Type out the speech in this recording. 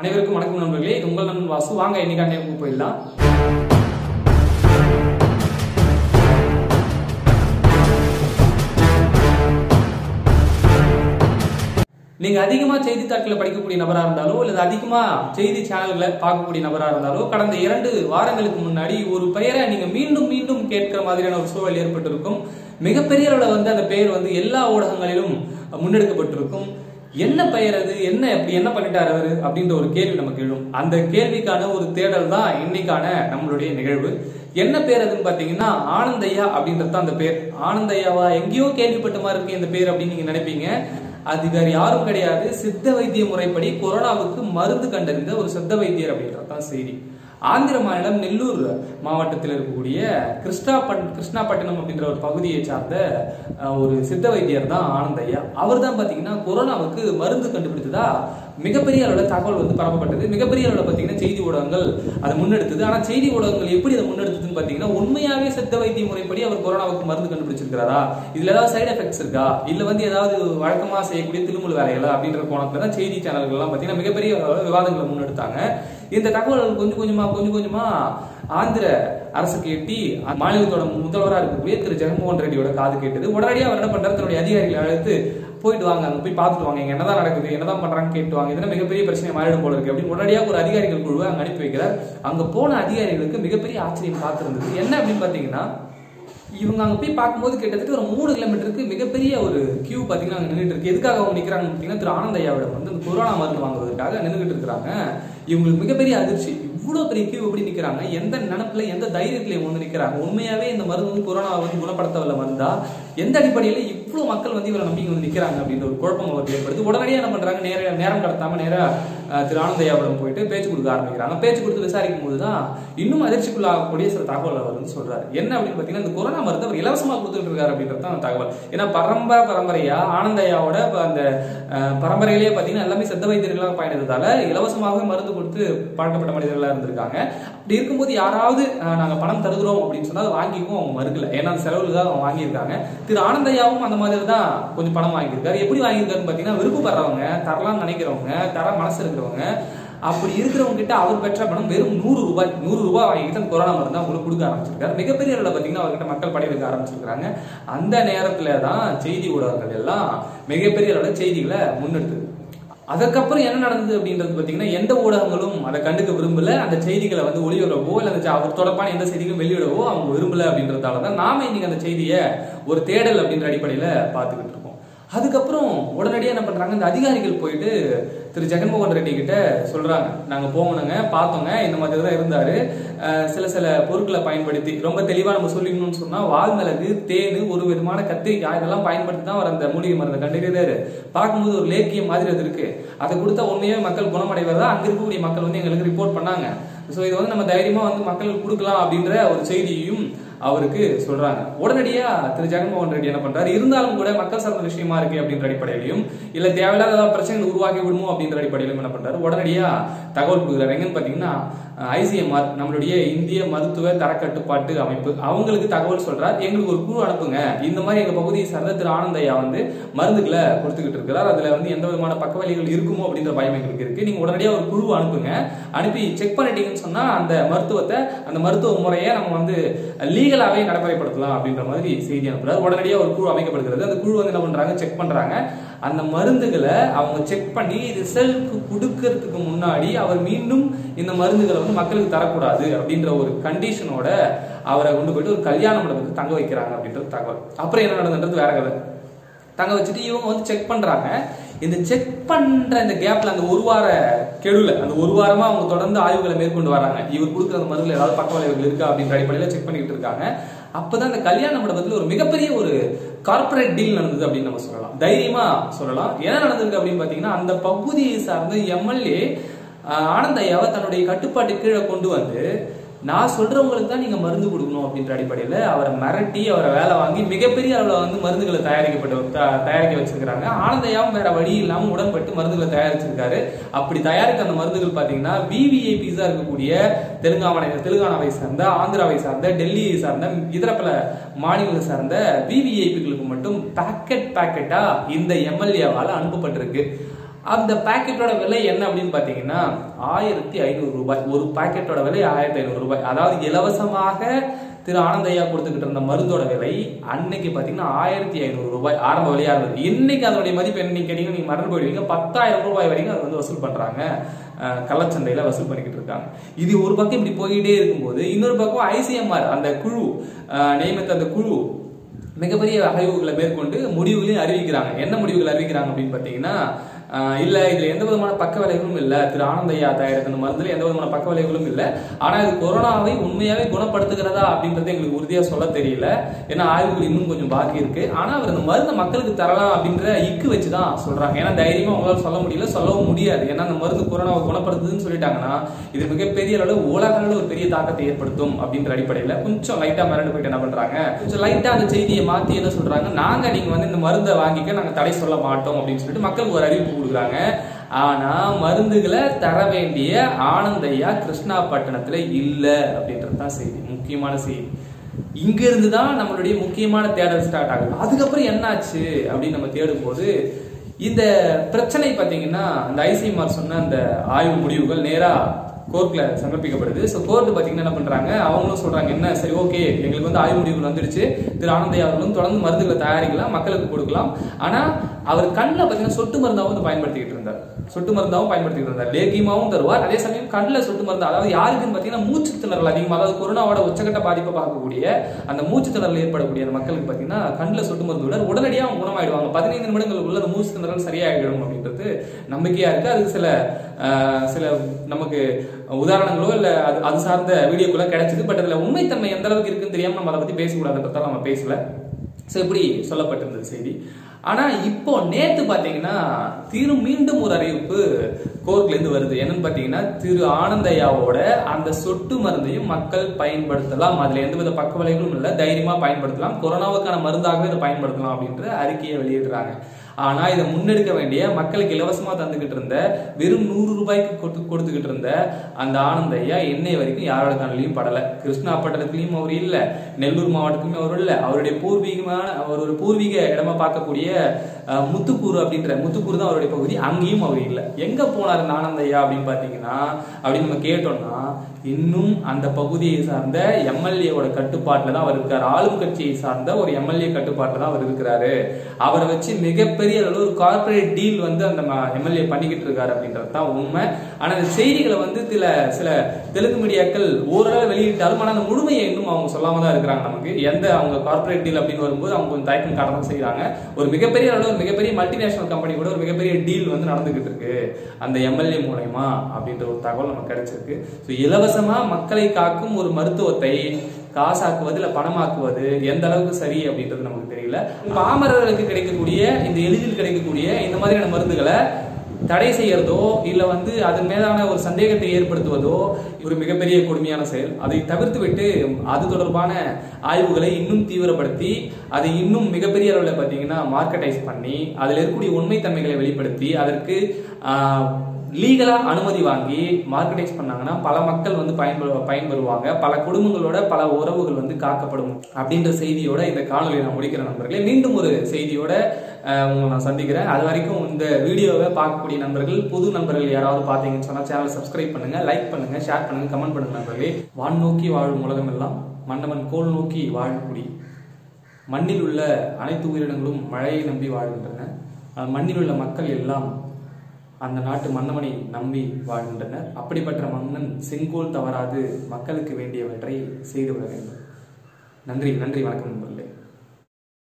அனைவருக்கும் வணக்கம் நண்பர்களே இது உங்கள் நண்பன் வாசு வாங்க இன்னைக்கு நேமுக்கு போயிடலாம் நீங்க அதிகமா செய்தித்தாட்களை படிக்கக்கூடிய நபரா இருந்தாலோ அல்லது அதிகமா செய்தி சேனல்களை பார்க்கக்கூடிய நபரா இருந்தாலோ கடந்த இரண்டு வாரங்களுக்கு முன்னாடி ஒரு பெயரை நீங்க மீண்டும் மீண்டும் கேட்கிற மாதிரியான ஒரு சூழல் ஏற்பட்டிருக்கும் மிகப்பெரிய அளவுல வந்து அந்த பெயர் வந்து எல்லா ஊடகங்களிலும் முன்னெடுக்கப்பட்டிருக்கும் என்ன பெயர் அது என்ன அப்படி என்ன பண்ணிட்டாரு அவரு அப்படின்ற ஒரு கேள்வி நமக்கு எழும் அந்த கேள்விக்கான ஒரு தேடல் தான் இன்னைக்கான நம்மளுடைய நிகழ்வு என்ன பேர் அதுன்னு பாத்தீங்கன்னா ஆனந்தையா அப்படின்றது தான் அந்த பேர் ஆனந்தையாவா எங்கேயோ கேள்விப்பட்ட மாதிரி இருக்கு இந்த பேர் அப்படின்னு நீங்க நினைப்பீங்க அது வேற யாரும் கிடையாது சித்த வைத்திய முறைப்படி கொரோனாவுக்கு மருந்து கண்டறிந்த ஒரு சித்த வைத்தியர் அப்படின்றது தான் செய்தி ஆந்திர மாநிலம் நெல்லூர் மாவட்டத்தில் இருக்கக்கூடிய கிருஷ்ணாபட் கிருஷ்ணாபட்டினம் அப்படின்ற ஒரு பகுதியை சார்ந்த அஹ், ஒரு சித்த வைத்தியர் தான் ஆனந்தையா அவர் தான் பார்த்தீங்கன்னா கொரோனாவுக்கு மருந்து கண்டுபிடித்ததா மிகப்பெரிய அளவில் தகவல் வந்து பரப்பப்பட்டது மிகப்பெரிய அளவில் பார்த்தீங்கன்னா செய்தி ஊடகங்கள் அதை முன்னெடுத்தது ஆனால் செய்தி ஊடகங்கள் எப்படி அதை முன்னெடுத்ததுன்னு பார்த்தீங்கன்னா உண்மையாவே சித்த வைத்திய முறைப்படி அவர் கொரோனாவுக்கு மருந்து கண்டுபிடிச்சிருக்கிறாரா இதுல ஏதாவது சைடு எஃபெக்ட்ஸ் இருக்கா இல்ல வந்து ஏதாவது வழக்கமா செய்யக்கூடிய திருமுல் வேலைகளா அப்படின்ற கோணத்துல தான் செய்தி சேனல்கள் எல்லாம் பார்த்தீங்கன்னா மிகப்பெரிய அளவுல விவாதங்களை முன்னெடுத்தாங்க இந்த தகவல் கொஞ்சம் கொஞ்சமா கொஞ்சம் கொஞ்சமா ஆந்திர அரசுக்கு எட்டி மாநிலத்தோட முதல்வராக இருக்கக்கூடிய திரு ஜெகன்மோகன் ரெட்டியோட காது கேட்டது உடனடியாக அவர் என்ன பண்றாரு தன்னுடைய அதிகாரிகளை அழைத்து போயிட்டு வாங்க அங்க போய் பார்த்துட்டு வாங்க இங்க என்னதான் நடக்குது என்னதான் பண்றாங்க கேட்டு வாங்க இதெல்லாம் மிகப்பெரிய பிரச்சனை மாறிடும் போல இருக்கு அப்படின்னு உடனடியாக ஒரு அதிகாரிகள் குழுவை அங்க அனுப்பி வைக்கிறார் அங்க போன அதிகாரிகளுக்கு மிகப்பெரிய ஆச்சரியம் காத்திருந்தது என்ன அப்படின்னு பாத்தீங்கன்னா இவங்க அங்க போய் பார்க்கும்போது கிட்டத்தட்ட ஒரு மூணு கிலோமீட்டருக்கு மிகப்பெரிய ஒரு கியூ பாத்தீங்கன்னா அங்க நின்றுட்டு இருக்கு எதுக்காக அவங்க நிக்கிறாங்க பாத்தீங்கன்னா திரு ஆனந்தையாவிடம் வந்து இந்த கொரோனா மருந்து வாங்குவதற்காக நின்றுகிட்டு இருக்கிறாங்க இவங்களுக்கு மிகப்பெரிய அதிர்ச்சி இவ்வளவு பெரிய கியூ எப்படி நிக்கிறாங்க எந்த நினைப்புல எந்த தைரியத்துல இவங்க வந்து நிக்கிறாங்க உண்மையாவே இந்த மருந்து வந்து கொரோனா வந்து குணப்படுத்த வல்ல மருந்தா எந்த அடிப்படையில இவ்வளவு மக்கள் வந்து இவரை நம்பி இங்க வந்து நிக்கிறாங்க அப்படின்ற ஒரு குழப்பம் அவருக்கு ஏற்படுது உடனடியாக என்ன பண்றாங்க நேர நேரம் கடத்தாம நேரா அஹ், திரு ஆனந்தையாவிடம் போயிட்டு பேச்சு கொடுக்க ஆரம்பிக்கிறாங்க பேச்சு கொடுத்து விசாரிக்கும் போதுதான் இன்னும் அதிர்ச்சிக்குள்ளாகக்கூடிய சில தகவல் அவர் வந்து சொல்றாரு என்ன அப்படின்னு பாத்தீங்கன்னா இந்த கொரோனா மருந்து அவர் இலவசமா கொடுத்துட்டு இருக்காரு அப்படின்றது தான் தகவல் ஏன்னா பரம்பரை பரம்பரையா ஆனந்தையாவோட இப்ப அந்த அஹ், பரம்பரையிலேயே பாத்தீங்கன்னா எல்லாமே சித்த வைத்தியர்களாக பயணித்ததால இலவசமாகவே மருந்து கொடுத்து பழக்கப்பட்ட மனிதர்களா இருந்திருக்காங்க அப்படி இருக்கும்போது யாராவது அஹ், நாங்க பணம் தருகிறோம் அப்படின்னு சொன்னா அதை வாங்கிக்கும் அவங்க மறுக்கல ஏன்னா அந்த செலவுகளுக்காக அவங்க வாங்கியிருக்காங்க திரு ஆனந்தையாவும் அந்த மாதிரி தான் கொஞ்சம் பணம் வாங்கியிருக்காரு எப்படி வாங்கியிருக்காருன்னு பாத்தீங்கன்னா விருப்பப்படுறவங்க தரலாம்னு நினைக்கிறவங்க தர மனசு இருக்கிறவங்க அப்படி இருக்கிறவங்க கிட்ட அவர் பெற்ற பணம் வெறும் நூறு ரூபாய் நூறு ரூபாய் வாங்கிட்டு அந்த கொரோனா மருந்து அவங்களுக்கு கொடுக்க ஆரம்பிச்சிருக்காரு மிகப்பெரிய அளவில் பார்த்தீங்கன்னா அவர்கிட்ட மக்கள் படையெடுக்க ஆரம்பிச்சிருக்காங்க அந்த நேரத்துல தான் செய்தி ஊடகங்கள் எல்லாம் மிகப்பெரிய அளவில் செய்திகளை முன்னெடுத்தது அதுக்கப்புறம் என்ன நடந்தது அப்படின்றது பார்த்தீங்கன்னா எந்த ஊடகங்களும் அதை கண்டுக்க விரும்பல அந்த செய்திகளை வந்து ஒளிபரவோ இல்லை அந்த செ- அவர் தொடர்பான எந்த செய்திகளும் வெளியிடவோ அவங்க விரும்பல அப்படின்றதால தான் நாம இன்னைக்கு அந்த செய்தியை ஒரு தேடல் அப்படின்ற அடிப்படையில பார்த்துக்கிட்டு இருக்கோம் அதுக்கப்புறம் உடனடியாக என்ன பண்றாங்க இந்த அதிகாரிகள் போயிட்டு திரு ஜெகன்மோகன் ரெட்டி கிட்ட சொல்றாங்க நாங்க போகணுங்க பார்த்தோங்க இந்த மாதிரி தான் இருந்தாரு அஹ் சில சில பொருட்களை பயன்படுத்தி ரொம்ப தெளிவா நம்ம சொல்லிக்கணும்னு சொன்னா வால்மிளகு தேனு ஒரு விதமான கத்திரிக்காய் இதெல்லாம் பயன்படுத்தி தான் அவர் அந்த மூலிகை மருந்தை கண்டறிகிறாரு பார்க்கும்போது ஒரு லேக்கியம் மாதிரி அது இருக்கு அதை கொடுத்தா உண்மையே மக்கள் குணமடைவதா அங்க இருக்கக்கூடிய மக்கள் வந்து எங்களுக்கு ரிப்போர்ட் பண்ணாங்க ஸோ இது வந்து நம்ம தைரியமா வந்து மக்களுக்கு கொடுக்கலாம் அப்படின்ற ஒரு செய்தியையும் அவருக்கு சொல்றாங்க உடனடியா திரு ஜெகன்மோகன் ரெட்டி என்ன பண்றாரு இருந்தாலும் கூட மக்கள் சார்ந்த விஷயமா இருக்கு அப்படின்ற அடிப்படையிலையும் இல்ல தேவையில்லாத ஏதாவது பிரச்சனை உருவாக்கி விடுமோ அப்படின்ற அடிப்படையிலும் என்ன பண்றாரு உடனடியா தகவல் கொடுக்குறாரு எங்கன்னு பாத்தீங்கன்னா ஐசிஎம்ஆர் நம்மளுடைய இந்திய மருத்துவ தரக்கட்டுப்பாட்டு அமைப்பு அவங்களுக்கு தகவல் சொல்றார் எங்களுக்கு ஒரு குழு அனுப்புங்க இந்த மாதிரி எங்க பகுதியை சார்ந்த திரு ஆனந்தையா வந்து மருந்துகளை கொடுத்துக்கிட்டு இருக்கிறார் அதுல வந்து எந்த விதமான பக்கவலிகள் இருக்குமோ அப்படின்ற பயம் எங்களுக்கு இருக்கு நீங்க உடனடியா ஒரு குழு அனுப்புங்க அனுப்பி செக் பண்ணிட்டீங்கன்னு சொன்னா அந்த மருத்துவத்தை அந்த மருத்துவ முறையை நம்ம வந்து லீகலாவே நடைமுறைப்படுத்தலாம் அப்படின்ற மாதிரி செய்தி அனுப்புறாரு உடனடியாக ஒரு குழு அமைக்கப்படுகிறது அந்த குழு வந்து என்ன பண்றாங்க செக் பண்றாங்க அந்த மருந்துகளை அவங்க செக் பண்ணி ரிசல்ட் கொடுக்கறதுக்கு முன்னாடி அவர் மீண்டும் இந்த மருந்துகளை வந்து மக்களுக்கு தரக்கூடாது அப்படின்ற ஒரு கண்டிஷனோட அவரை கொண்டு போயிட்டு ஒரு கல்யாண மண்டபத்துக்கு தங்க வைக்கிறாங்க அப்படின்றது தகவல் அப்புறம் என்ன நடந்தது வேற கதை தங்க வச்சுட்டு இவங்க வந்து செக் பண்றாங்க இந்த செக் பண்ற இந்த கேப்ல அந்த ஒரு வார கெடுல அந்த ஒரு வாரமா அவங்க தொடர்ந்து ஆய்வுகளை மேற்கொண்டு வராங்க இவர் கொடுக்குற அந்த மருந்துல ஏதாவது பக்க விளைவுகள் இருக்கா அப்படின்ற அடிப்படையில செக் பண்ணிட்டு இருக்காங்க அப்பதான் அந்த கல்யாண மண்டபத்துல ஒரு மிகப்பெரிய ஒரு கார்ப்பரேட் டீல் நடந்தது அப்படின்னு நம்ம சொல்லலாம் தைரியமா சொல்லலாம் என்ன நடந்திருக்கு அப்படின்னு பாத்தீங்கன்னா அந்த பகுதியை சார்ந்த எம்எல்ஏ ஆனந்தையாவை தன்னுடைய கட்டுப்பாட்டு கீழே கொண்டு வந்து நான் சொல்றவங்களுக்கு தான் நீங்க மருந்து கொடுக்கணும் அப்படின்ற அடிப்படையில அவரை மிரட்டி அவரை வேலை வாங்கி மிகப்பெரிய அளவுல வந்து மருந்துகளை தயாரிக்கப்பட்டு த- தயாரிக்க வச்சிருக்காங்க ஆனந்தையாவும் வேற வழி இல்லாம உடன்பட்டு மருந்துகளை தயாரிச்சிருக்காரு அப்படி தயாரித்த அந்த மருந்துகள் பாத்தீங்கன்னா விவிஐபிஸா இருக்கக்கூடிய தெலுங்கானா தெலுங்கானாவை சார்ந்த ஆந்திராவை சார்ந்த டெல்லியை சார்ந்த இதர பல மாநிலங்களை சார்ந்த விவிஐபிகளுக்கு மட்டும் பாக்கெட் பாக்கெட்டா இந்த எம்எல்ஏவால அனுப்பப்பட்டிருக்கு அந்த பாக்கெட்டோட விலை என்ன அப்படின்னு பாத்தீங்கன்னா ஆயிரத்தி ஐநூறு ரூபாய் ஒரு பாக்கெட்டோட விலை ஆயிரத்தி ஐநூறு ரூபாய் அதாவது இலவசமாக திரு ஆனந்தையா கொடுத்துக்கிட்டு இருந்த மருந்தோட விலை அன்னைக்கு பாத்தீங்கன்னா ஆயிரத்தி ஐநூறு ரூபாய் ஆரம்ப விலையா இருந்தது இன்னைக்கு அதனுடைய மதிப்பு என்ன நீங்க கேட்டீங்கன்னா நீங்க மறந்து போயிடுவீங்க பத்தாயிரம் ரூபாய் வரைக்கும் அது வந்து வசூல் பண்றாங்க அஹ், கள்ளச்சந்தையில வசூல் பண்ணிக்கிட்டு இருக்காங்க இது ஒரு பக்கம் இப்படி போயிட்டே இருக்கும்போது இன்னொரு பக்கம் ஐசிஎம்ஆர் அந்த குழு அஹ், நியமித்த அந்த குழு மிகப்பெரிய ஆய்வுகளை மேற்கொண்டு முடிவுகளையும் அறிவிக்கிறாங்க என்ன முடிவுகள் அறிவிக்கிறாங்க அப்படின்னு பாத்தீங்கன்னா ஆஹ் இல்ல இதுல எந்த விதமான பக்க விளைவுகளும் இல்ல திரு ஆனந்தையா தயாரித்த மருந்துல எந்த விதமான பக்க விளைவுகளும் இல்ல ஆனா இது கொரோனாவை உண்மையாவே குணப்படுத்துகிறதா அப்படின்றது எங்களுக்கு உறுதியா சொல்ல தெரியல ஏன்னா ஆய்வுகள் இன்னும் கொஞ்சம் பாக்கி இருக்கு ஆனா அவர் அந்த மருந்தை மக்களுக்கு தரலாம் அப்படின்ற இக்கு வச்சுதான் சொல்றாங்க ஏன்னா தைரியமா அவங்களால சொல்ல முடியல சொல்லவும் முடியாது ஏன்னா அந்த மருந்து கொரோனாவை குணப்படுத்துதுன்னு சொல்லிட்டாங்கன்னா இது மிகப்பெரிய அளவு உலக அளவில் ஒரு பெரிய தாக்கத்தை ஏற்படுத்தும் அப்படின்ற அடிப்படையில கொஞ்சம் லைட்டா மிரண்டு போயிட்டு என்ன பண்றாங்க கொஞ்சம் லைட்டா அந்த செய்தியை மாத்தி என்ன சொல்றாங்க நாங்க நீங்க வந்து இந்த மருந்தை வாங்கிக்க நாங்க தடை சொல்ல மாட்டோம் அப்படின்னு சொல்லிட்டு மக்களுக்கு ஒரு அறிவிப்பு கொடுக்குறாங்க ஆனா மருந்துகளை தர வேண்டிய ஆனந்தையா கிருஷ்ணாபட்டணத்துல இல்ல அப்படின்றது தான் செய்தி முக்கியமான செய்தி இங்க இருந்து தான் நம்மளுடைய முக்கியமான தேடல் ஸ்டார்ட் ஆகுது அதுக்கப்புறம் என்னாச்சு அப்படின்னு நம்ம தேடும்போது இந்த பிரச்சனை பாத்தீங்கன்னா அந்த ஐசிஎம்ஆர் சொன்ன அந்த ஆய்வு முடிவுகள் நேரா கோர்ட்ல சமர்ப்பிக்கப்படுது ஸோ கோர்ட் பாத்தீங்கன்னா என்ன பண்றாங்க அவங்களும் சொல்றாங்க என்ன சரி ஓகே எங்களுக்கு வந்து ஆய்வு முடிவுகள் வந்துடுச்சு திரு ஆனந்தையா அவர்களும் தொடர்ந்து மருந்துகளை தயாரிக்கலாம் மக்களுக்கு கொடுக்கலாம் ஆனா அவர் கண்ணில் பாத்தீங்கன்னா சொட்டு மருந்தாவும் வந்து பயன்படுத்திக்கிட்டு இருந்தார் சொட்டு மருந்தாவும் பயன்படுத்திக்கிட்டு இருந்தார் லேகியமாவும் தருவார் அதே சமயம் கண்ணில் சொட்டு மருந்து அதாவது யாருக்குன்னு பாத்தீங்கன்னா மூச்சு திணறல் அதிகமாக அதாவது கொரோனாவோட உச்சகட்ட பாதிப்பை பார்க்கக்கூடிய அந்த மூச்சு திணறல் ஏற்படக்கூடிய அந்த மக்களுக்கு பாத்தீங்கன்னா கண்ணில் சொட்டு மருந்து விட உடனடியாக அவங்க குணமாயிடுவாங்க பதினைந்து நிமிடங்களுக்குள்ள அந்த மூச்சு திணறல் சரியாயிடும் அப்படின்றது நம்பிக்கையா இருக்கு அதுக்கு சில ஆஹ், சில நமக்கு உதாரணங்களோ இல்ல அது அது சார்ந்த வீடியோக்களோ கிடைச்சது பட் அதுல உண்மைத்தன்மை எந்த அளவுக்கு இருக்குன்னு தெரியாம நம்ம அதை பத்தி பேசக்கூடாதுன்றதால நம்ம பேசல ஸோ இப்படி சொல்லப்பட்டிருந்தது செய்தி ஆனா இப்போ நேத்து பாத்தீங்கன்னா திரு மீண்டும் ஒரு அறிவிப்பு கோர்ட்ல இருந்து வருது என்னன்னு பாத்தீங்கன்னா திரு ஆனந்தையாவோட அந்த சொட்டு மருந்தையும் மக்கள் பயன்படுத்தலாம் அதுல எந்தவித பக்க விளைவுகளும் இல்லை தைரியமா பயன்படுத்தலாம் கொரோனாவுக்கான மருந்தாகவே இதை பயன்படுத்தலாம் அப்படின்ற அறிக்கையை வெளியிடுறாங்க ஆனா இதை முன்னெடுக்க வேண்டிய மக்களுக்கு இலவசமா தந்துகிட்டு இருந்த வெறும் நூறு ரூபாய்க்கு கொடுத்து கொடுத்துக்கிட்டு இருந்த அந்த ஆனந்தையா என்னை வரைக்கும் யாரோட கண்ணிலையும் படல கிருஷ்ணாப்பட்டணத்திலையும் அவர் இல்ல நெல்லூர் மாவட்டத்திலுமே அவர் இல்ல அவருடைய பூர்வீகமான அவர் ஒரு பூர்வீக இடமா பார்க்கக்கூடிய அஹ், முத்துக்கூறு அப்படின்ற முத்துக்கூறு தான் அவருடைய பகுதி அங்கேயும் அவர் இல்ல எங்க போனார் இந்த ஆனந்தையா அப்படின்னு பாத்தீங்கன்னா அப்படின்னு நம்ம கேட்டோம்னா இன்னும் அந்த பகுதியை சார்ந்த எம்எல்ஏவோட கட்டுப்பாட்டுல தான் அவர் இருக்காரு ஆளும் கட்சியை சார்ந்த ஒரு எம்எல்ஏ கட்டுப்பாட்டுல தான் அவர் இருக்கிறாரு அவரை வச்சு மிகப்பெரிய அளவு ஒரு கார்ப்பரேட் டீல் வந்து அந்த எம்எல்ஏ பண்ணிக்கிட்டு இருக்காரு அப்படின்றது தான் உண்மை ஆனா இந்த செய்திகளை வந்து சில சில தெலுங்கு மீடியாக்கள் ஓரளவு வெளியிட்டாலும் ஆனா அந்த முழுமையை இன்னும் அவங்க சொல்லாம தான் இருக்கிறாங்க நமக்கு எந்த அவங்க கார்ப்பரேட் டீல் அப்படின்னு வரும்போது அவங்க கொஞ்சம் தயக்கம் காட்ட தான் செய்யறாங்க ஒரு மிகப்பெரிய அளவு ஒரு மிகப்பெரிய மல்டிநேஷனல் கம்பெனி கூட ஒரு மிகப்பெரிய டீல் வந்து நடந்துகிட்டு இருக்கு அந்த எம்எல்ஏ மூலயமா அப்படின்ற ஒரு தகவல் நமக்கு கிடைச்சிருக்கு ஸோ இலவசமா மக்களை காக்கும் ஒரு மருத்துவத்தை காசாக்குவது இல்ல பணமாக்குவது எந்த அளவுக்கு சரி அப்படின்றது நமக்கு தெரியல பாமரர்களுக்கு கிடைக்கக்கூடிய இந்த எளிதில் கிடைக்கக்கூடிய இந்த மாதிரியான மருந்துகளை தடை செய்யறதோ இல்ல வந்து அதன் மேலான ஒரு சந்தேகத்தை ஏற்படுத்துவதோ ஒரு மிகப்பெரிய கொடுமையான செயல் அதை தவிர்த்து விட்டு அது தொடர்பான ஆய்வுகளை இன்னும் தீவிரப்படுத்தி அதை இன்னும் மிகப்பெரிய அளவில் பார்த்தீங்கன்னா மார்க்கெட்டைஸ் பண்ணி அதில் இருக்கக்கூடிய உண்மைத்தன்மைகளை வெளிப்படுத்தி அதற்கு ஆஹ், லீகலா அனுமதி வாங்கி மார்க்கெட்டைஸ் பண்ணாங்கன்னா பல மக்கள் வந்து பயன்பெறு பயன்பெறுவாங்க பல குடும்பங்களோட பல உறவுகள் வந்து காக்கப்படும் அப்படின்ற செய்தியோட இந்த காணொலியை நான் முடிக்கிறேன் நண்பர்களே மீண்டும் ஒரு செய்தியோட அஹ், உங்களை நான் சந்திக்கிறேன் அது வரைக்கும் இந்த வீடியோவை பார்க்கக்கூடிய நண்பர்கள் புது நண்பர்கள் யாராவது பார்த்தீங்கன்னு சொன்னா சேனலை சப்ஸ்கிரைப் பண்ணுங்க லைக் பண்ணுங்க ஷேர் பண்ணுங்க கமெண்ட் பண்ணுங்க நண்பர்களே வான் நோக்கி வாழும் உலகம் எல்லாம் மன்னவன் கோல் நோக்கி வாழக்குடி மண்ணில் உள்ள அனைத்து உயிரினங்களும் மழையை நம்பி வாழ்கின்றன ஆனால் மண்ணில் உள்ள மக்கள் எல்லாம் அந்த நாட்டு மன்னவனை நம்பி வாழ்கின்றனர் அப்படிப்பட்ட மன்னன் செங்கோல் தவறாது மக்களுக்கு வேண்டியவற்றை செய்து விட வேண்டும் நன்றி நன்றி வணக்கம் நண்பர்களே